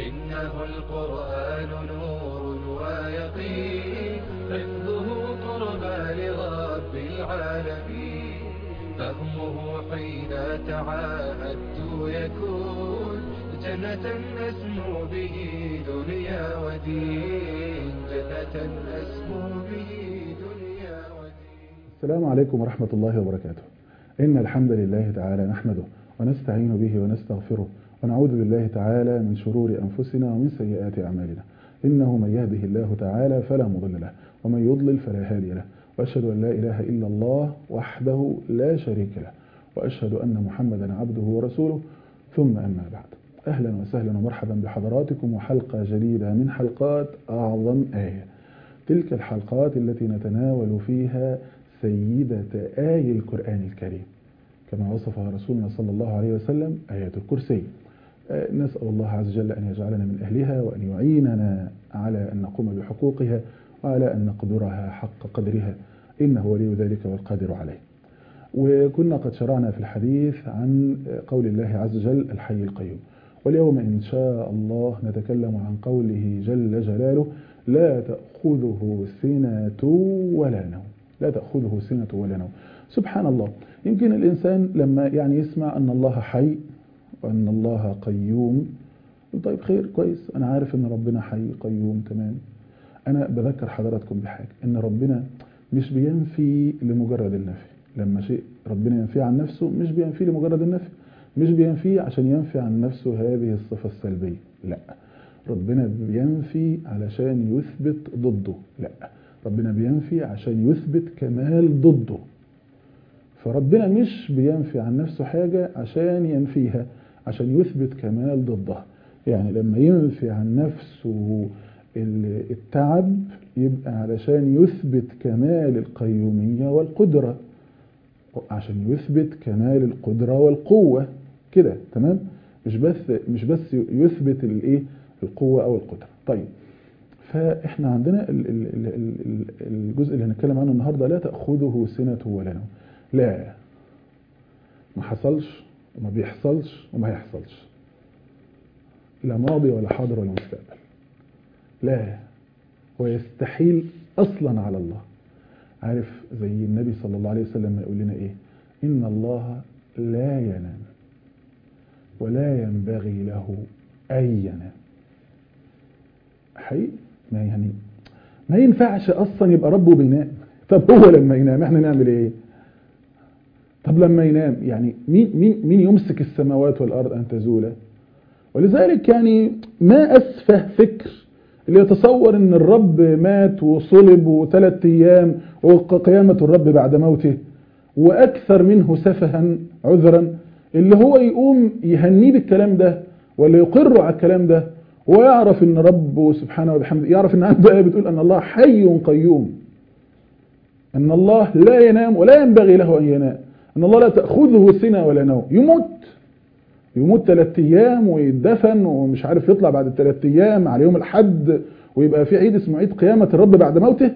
إنه القرآن نور ويقين حفظه قربى لرب العالمين فهمه حين تعاهدت يكون جنة أسمو به دنيا ودين جنة أسمو به دنيا ودين السلام عليكم ورحمة الله وبركاته إن الحمد لله تعالى نحمده ونستعين به ونستغفره ونعوذ بالله تعالى من شرور أنفسنا ومن سيئات أعمالنا إنه من يهده الله تعالى فلا مضل له ومن يضلل فلا هادي له وأشهد أن لا إله إلا الله وحده لا شريك له وأشهد أن محمدا عبده ورسوله ثم أما بعد أهلا وسهلا ومرحبا بحضراتكم وحلقة جديدة من حلقات أعظم آية تلك الحلقات التي نتناول فيها سيدة آي القرآن الكريم كما وصفها رسولنا صلى الله عليه وسلم آية الكرسي نسأل الله عز وجل أن يجعلنا من أهلها وأن يعيننا على أن نقوم بحقوقها وعلى أن نقدرها حق قدرها إنه ولي ذلك والقادر عليه وكنا قد شرعنا في الحديث عن قول الله عز وجل الحي القيوم واليوم إن شاء الله نتكلم عن قوله جل جلاله لا تأخذه سنة ولا نوم لا تأخذه سنة ولا نوم سبحان الله يمكن الإنسان لما يعني يسمع أن الله حي وأن الله قيوم طيب خير كويس أنا عارف أن ربنا حي قيوم تمام أنا بذكر حضراتكم بحاجة أن ربنا مش بينفي لمجرد النفي لما شيء ربنا ينفي عن نفسه مش بينفي لمجرد النفي مش بينفي عشان ينفي عن نفسه هذه الصفة السلبية لا ربنا بينفي علشان يثبت ضده لا ربنا بينفي عشان يثبت كمال ضده فربنا مش بينفي عن نفسه حاجة عشان ينفيها عشان يثبت كمال ضدها يعني لما ينفي عن نفسه التعب يبقى علشان يثبت كمال القيومية والقدرة عشان يثبت كمال القدرة والقوة كده تمام مش بس مش بس يثبت الايه القوة او القدرة طيب فاحنا عندنا الجزء اللي هنتكلم عنه النهارده لا تأخذه سنة ولا نوم لا ما حصلش وما بيحصلش وما هيحصلش لا ماضي ولا حاضر ولا مستقبل لا ويستحيل اصلا على الله عارف زي النبي صلى الله عليه وسلم يقول لنا ايه ان الله لا ينام ولا ينبغي له ان ينام حقيقي ما يعني ما ينفعش اصلا يبقى ربه بينام طب هو لما ينام احنا نعمل ايه طب لما ينام يعني مين مين مين يمسك السماوات والارض ان تزولا ولذلك يعني ما اسفه فكر اللي يتصور ان الرب مات وصلب وثلاث ايام وقيامة الرب بعد موته واكثر منه سفها عذرا اللي هو يقوم يهنيه بالكلام ده ولا يقر على الكلام ده ويعرف ان ربه سبحانه وبحمده يعرف ان عنده ايه بتقول ان الله حي قيوم ان الله لا ينام ولا ينبغي له ان ينام ان الله لا تأخذه سنة ولا نوم يموت يموت ثلاث ايام ويدفن ومش عارف يطلع بعد الثلاث ايام على يوم الحد ويبقى في عيد اسمه عيد قيامة الرب بعد موته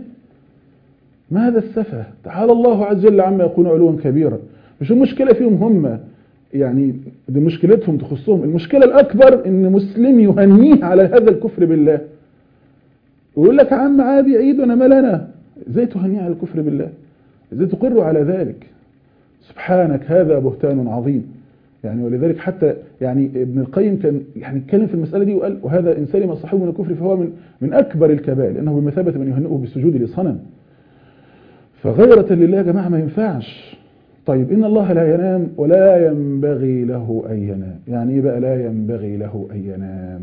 ما هذا السفه تعالى الله عز وجل عما يكون علوا كبيرا مش المشكلة فيهم هم يعني دي مشكلتهم تخصهم المشكلة الأكبر إن مسلم يهنيه على هذا الكفر بالله ويقول لك يا عم عادي عيد وانا مالنا ازاي تهنيه على الكفر بالله ازاي تقر على ذلك سبحانك هذا بهتان عظيم يعني ولذلك حتى يعني ابن القيم كان يعني اتكلم في المسألة دي وقال وهذا إن سلم صاحبه من الكفر فهو من من أكبر الكبائر لأنه بمثابة من يهنئه بالسجود لصنم فغيرة لله يا جماعة ما ينفعش طيب إن الله لا ينام ولا ينبغي له أن ينام يعني إيه بقى لا ينبغي له أن ينام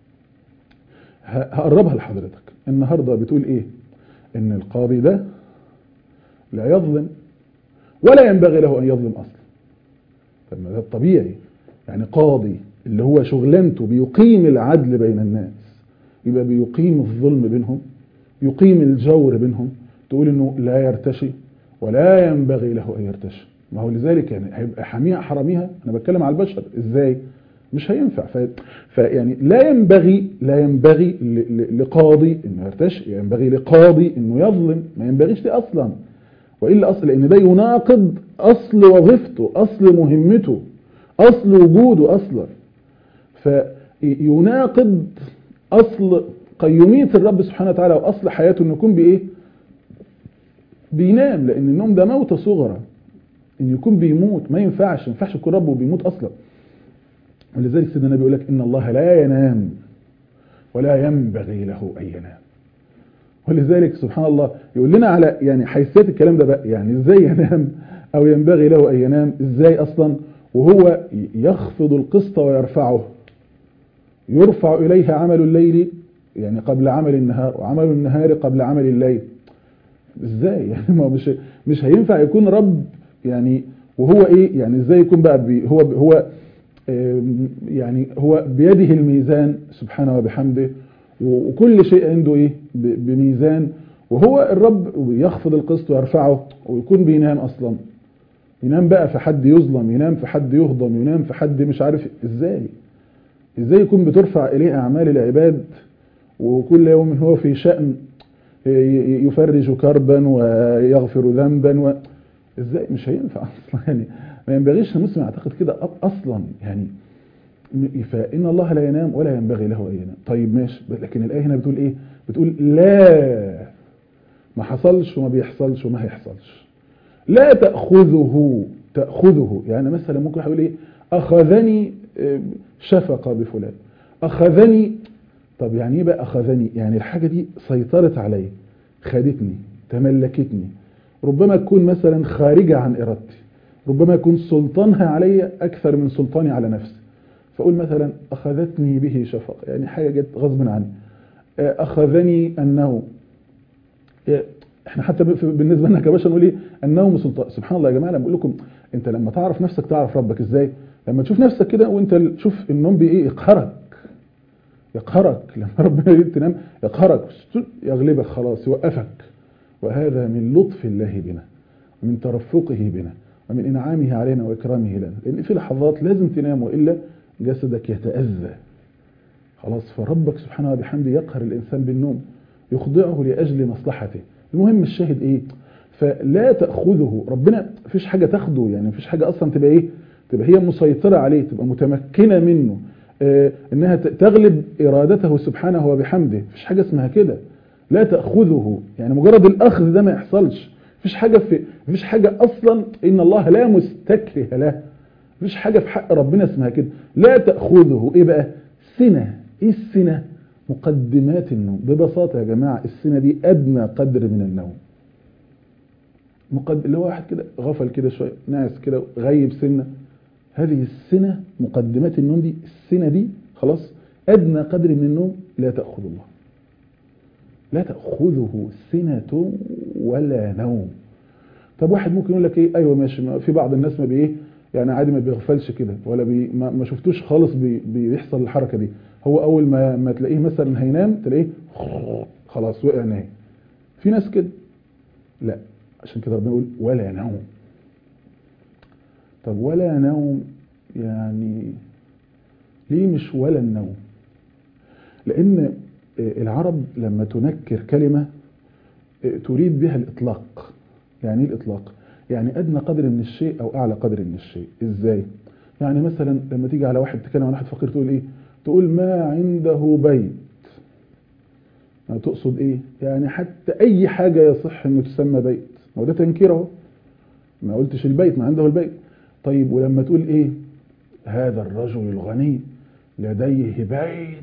هقربها لحضرتك النهاردة بتقول إيه إن القاضي ده لا يظلم ولا ينبغي له أن يظلم أصلا طب ما ده الطبيعي يعني قاضي اللي هو شغلانته بيقيم العدل بين الناس يبقى بيقيم الظلم بينهم يقيم الجور بينهم تقول انه لا يرتشي ولا ينبغي له ان يرتشي ما هو لذلك يعني هيبقى حاميها حراميها انا بتكلم على البشر ازاي مش هينفع فيعني لا ينبغي لا ينبغي لقاضي انه يرتشي ينبغي لقاضي انه يظلم ما ينبغيش دي اصلا والا اصل لان ده يناقض اصل وظيفته اصل مهمته اصل وجوده اصلا يناقض اصل قيوميه الرب سبحانه وتعالى واصل حياته انه يكون بايه بينام لان النوم ده موته صغرى ان يكون بيموت ما ينفعش ما ينفعش يكون رب وبيموت اصلا ولذلك سيدنا النبي يقول لك ان الله لا ينام ولا ينبغي له ان ينام ولذلك سبحان الله يقول لنا على يعني حيثيات الكلام ده بقى يعني ازاي ينام او ينبغي له ان ينام ازاي اصلا وهو يخفض القسط ويرفعه يرفع اليه عمل الليل يعني قبل عمل النهار وعمل النهار قبل عمل الليل ازاي يعني ما مش مش هينفع يكون رب يعني وهو ايه يعني ازاي يكون بقى بي هو هو يعني هو بيده الميزان سبحانه وبحمده وكل شيء عنده ايه بميزان وهو الرب يخفض القسط ويرفعه ويكون بينام اصلا ينام بقى في حد يظلم ينام في حد يهضم ينام في حد مش عارف ازاي ازاي يكون بترفع اليه اعمال العباد وكل يوم هو في شأن يفرج كربا ويغفر ذنبا و... ازاي مش هينفع اصلا يعني ما ينبغيش المسلم يعتقد كده اصلا يعني فان الله لا ينام ولا ينبغي له ان ينام طيب ماشي لكن الايه هنا بتقول ايه بتقول لا ما حصلش وما بيحصلش وما هيحصلش لا تاخذه تاخذه يعني مثلا ممكن يقول ايه اخذني شفقه بفلان اخذني طب يعني ايه بقى اخذني يعني الحاجه دي سيطرت علي خدتني تملكتني ربما تكون مثلا خارجه عن ارادتي ربما يكون سلطانها علي اكثر من سلطاني على نفسي فاقول مثلا اخذتني به شفقه يعني حاجه جت غصب عني اخذني النوم احنا حتى بالنسبه لنا كبشر نقول ايه النوم سلطان سبحان الله يا جماعه انا بقول لكم انت لما تعرف نفسك تعرف ربك ازاي لما تشوف نفسك كده وانت تشوف النوم بايه يقهرك يقهرك لما ربنا يريد تنام يقهرك يغلبك خلاص يوقفك وهذا من لطف الله بنا ومن ترفقه بنا ومن انعامه علينا واكرامه لنا لان في لحظات لازم تنام والا جسدك يتاذى خلاص فربك سبحانه وبحمده يقهر الانسان بالنوم يخضعه لاجل مصلحته المهم الشاهد ايه فلا تاخذه ربنا مفيش حاجه تاخده يعني مفيش حاجه اصلا تبقى ايه تبقى هي مسيطره عليه تبقى متمكنه منه آه انها تغلب ارادته سبحانه وبحمده مفيش حاجه اسمها كده لا تاخذه يعني مجرد الاخذ ده ما يحصلش مفيش حاجه في مفيش حاجه اصلا ان الله لا مستكره له مفيش حاجه في حق ربنا اسمها كده لا تاخذه ايه بقى سنه ايه السنه مقدمات النوم ببساطه يا جماعه السنه دي ادنى قدر من النوم مقد... اللي هو واحد كده غفل كده شويه ناعس كده غيب سنه هذه السنه مقدمات النوم دي السنه دي خلاص ادنى قدر من النوم لا تاخذ الله لا تاخذه سنه ولا نوم طب واحد ممكن يقول لك ايه ايوه ماشي في بعض الناس ما بايه يعني عادي ما بيغفلش كده ولا بي ما, ما شفتوش خالص بي بيحصل الحركه دي هو اول ما ما تلاقيه مثلا هينام تلاقيه خلاص وقع نايم في ناس كده لا عشان كده ربنا يقول ولا نوم طب ولا نوم يعني ليه مش ولا النوم لان العرب لما تنكر كلمة تريد بها الإطلاق يعني ايه الإطلاق يعني أدنى قدر من الشيء أو أعلى قدر من الشيء إزاي يعني مثلا لما تيجي على واحد تكلم عن واحد فقير تقول إيه تقول ما عنده بيت يعني تقصد إيه يعني حتى أي حاجة يصح أنه تسمى بيت ما هو ده تنكير اهو ما قلتش البيت ما عنده البيت طيب ولما تقول إيه هذا الرجل الغني لديه بيت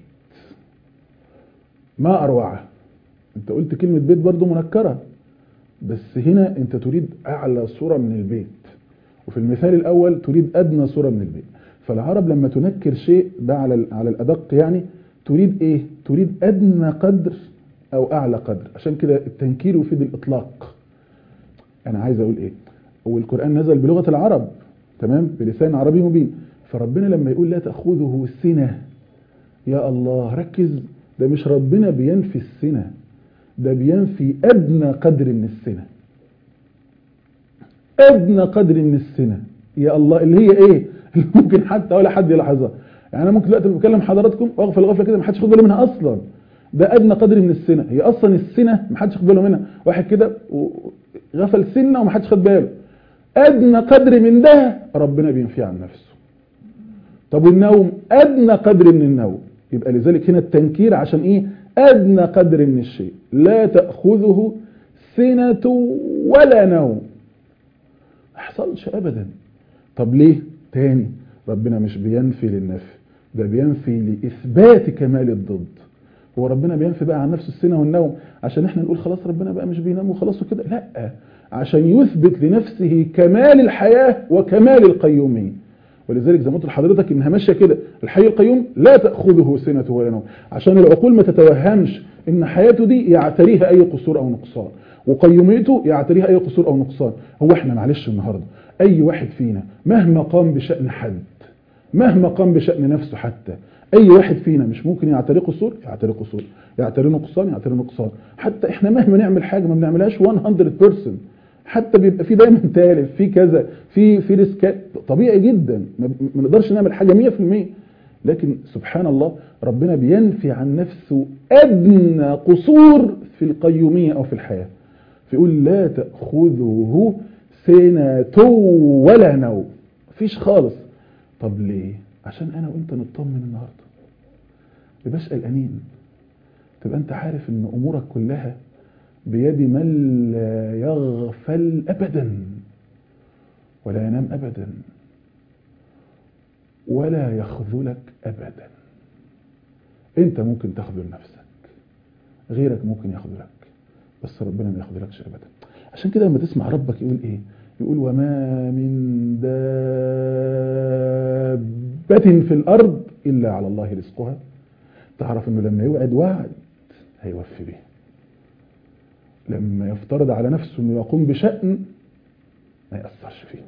ما أروعه انت قلت كلمة بيت برضو منكرة بس هنا انت تريد أعلى صورة من البيت وفي المثال الأول تريد أدنى صورة من البيت فالعرب لما تنكر شيء ده على على الأدق يعني تريد إيه؟ تريد أدنى قدر أو أعلى قدر عشان كده التنكير يفيد الإطلاق أنا عايز أقول إيه؟ هو القرآن نزل بلغة العرب تمام؟ بلسان عربي مبين فربنا لما يقول لا تأخذه سنة يا الله ركز ده مش ربنا بينفي السنة ده بينفي أدنى قدر من السنة أدنى قدر من السنة يا الله اللي هي إيه اللي ممكن حتى ولا حد يلاحظها يعني أنا ممكن دلوقتي بكلم حضراتكم وأغفل غفلة كده ما حدش ياخد باله منها أصلا ده أدنى قدر من السنة هي أصلا السنة ما حدش ياخد باله منها واحد كده غفل سنة وما حدش خد باله أدنى قدر من ده ربنا بينفيه عن نفسه طب والنوم أدنى قدر من النوم يبقى لذلك هنا التنكير عشان إيه أدنى قدر من الشيء لا تأخذه سنة ولا نوم ما حصلش أبدا طب ليه تاني ربنا مش بينفي للنفي ده بينفي لإثبات كمال الضد هو ربنا بينفي بقى عن نفسه السنة والنوم عشان احنا نقول خلاص ربنا بقى مش بينام وخلاص وكده لا عشان يثبت لنفسه كمال الحياة وكمال القيومية ولذلك زي ما قلت لحضرتك انها ماشيه كده الحي القيوم لا تاخذه سنه ولا نوم عشان العقول ما تتوهمش ان حياته دي يعتريها اي قصور او نقصان وقيوميته يعتريها اي قصور او نقصان هو احنا معلش النهارده اي واحد فينا مهما قام بشان حد مهما قام بشان نفسه حتى اي واحد فينا مش ممكن يعتري قصور يعتري قصور يعتري نقصان يعتري نقصان حتى احنا مهما نعمل حاجه ما بنعملهاش 100% حتى بيبقى في دايما تالف في كذا في في ريسكات طبيعي جدا ما ما نقدرش نعمل حاجه 100% لكن سبحان الله ربنا بينفي عن نفسه ادنى قصور في القيوميه او في الحياه فيقول لا تاخذه سنه ولا نوم مفيش خالص طب ليه عشان انا وانت نطمن النهارده يبقاش قلقانين تبقى انت عارف ان امورك كلها بيد من لا يغفل ابدا ولا ينام ابدا ولا يخذلك ابدا انت ممكن تخذل نفسك غيرك ممكن يخذلك بس ربنا ما يخذلكش ابدا عشان كده لما تسمع ربك يقول ايه يقول وما من دابة في الارض الا على الله رزقها تعرف انه لما يوعد وعد هيوفي به لما يفترض على نفسه انه يقوم بشأن ما يأثرش فيه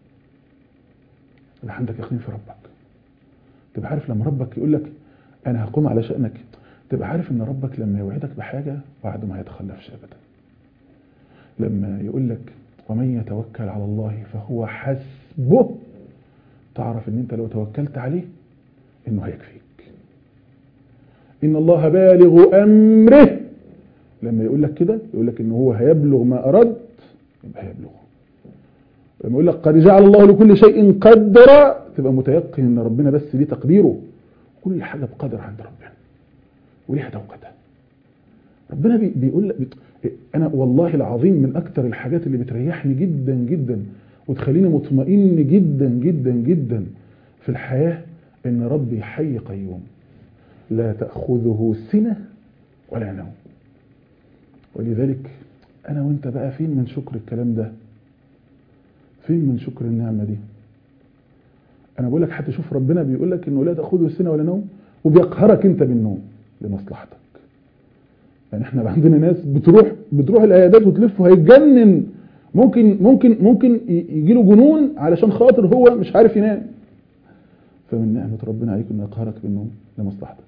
يبقى عندك يقين في ربك تبقى عارف لما ربك يقول لك انا هقوم على شأنك تبقى عارف ان ربك لما يوعدك بحاجة وعده ما هيتخلفش ابدا لما يقول لك ومن يتوكل على الله فهو حسبه تعرف ان انت لو توكلت عليه انه هيكفيك ان الله بالغ امره لما يقول لك كده يقول لك ان هو هيبلغ ما اراد يبقى هيبلغه لما يقول لك قد جعل الله لكل شيء قدرا تبقى متيقن ان ربنا بس ليه تقديره كل حاجه بقدر عند ربنا وليها توقيتها ربنا بي بيقول لك انا والله العظيم من اكتر الحاجات اللي بتريحني جدا جدا وتخليني مطمئن جدا جدا جدا في الحياه ان ربي حي قيوم لا تاخذه سنه ولا نوم ولذلك انا وانت بقى فين من شكر الكلام ده فين من شكر النعمه دي انا بقول لك حتى شوف ربنا بيقول لك انه لا تاخذه سنه ولا نوم وبيقهرك انت بالنوم لمصلحتك يعني احنا عندنا ناس بتروح بتروح العيادات وتلف وهيتجنن ممكن ممكن ممكن يجي له جنون علشان خاطر هو مش عارف ينام فمن نعمه ربنا عليك انه يقهرك بالنوم لمصلحتك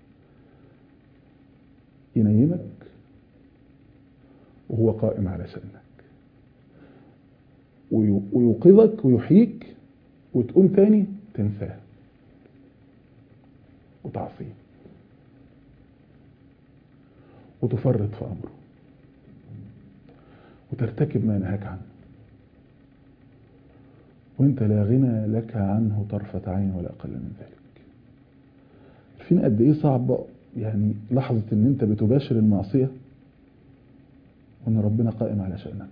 ينيمك وهو قائم على شأنك ويوقظك ويحييك وتقوم تاني تنساه وتعصيه وتفرط في أمره وترتكب ما نهاك عنه وانت لا غنى لك عنه طرفة عين ولا أقل من ذلك عارفين قد ايه صعب يعني لحظة ان انت بتباشر المعصية وان ربنا قائم على شأنك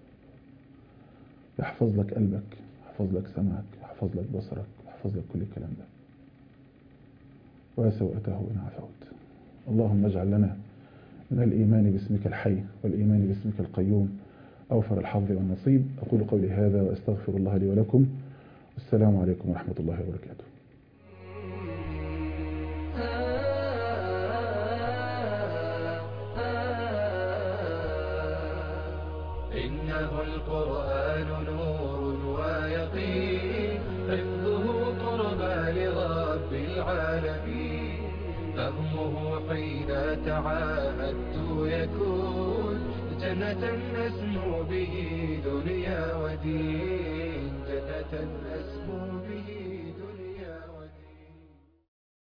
يحفظ لك قلبك يحفظ لك سمعك يحفظ لك بصرك يحفظ لك كل الكلام ده وسوءته إن عفوت اللهم اجعل لنا من الإيمان باسمك الحي والإيمان باسمك القيوم أوفر الحظ والنصيب أقول قولي هذا وأستغفر الله لي ولكم السلام عليكم ورحمة الله وبركاته إنه القرآن نور ويقين حفظه قربى لرب العالمين فهمه حين تعاهدت يكون جنة نسمو به دنيا ودين جنة نسمو به دنيا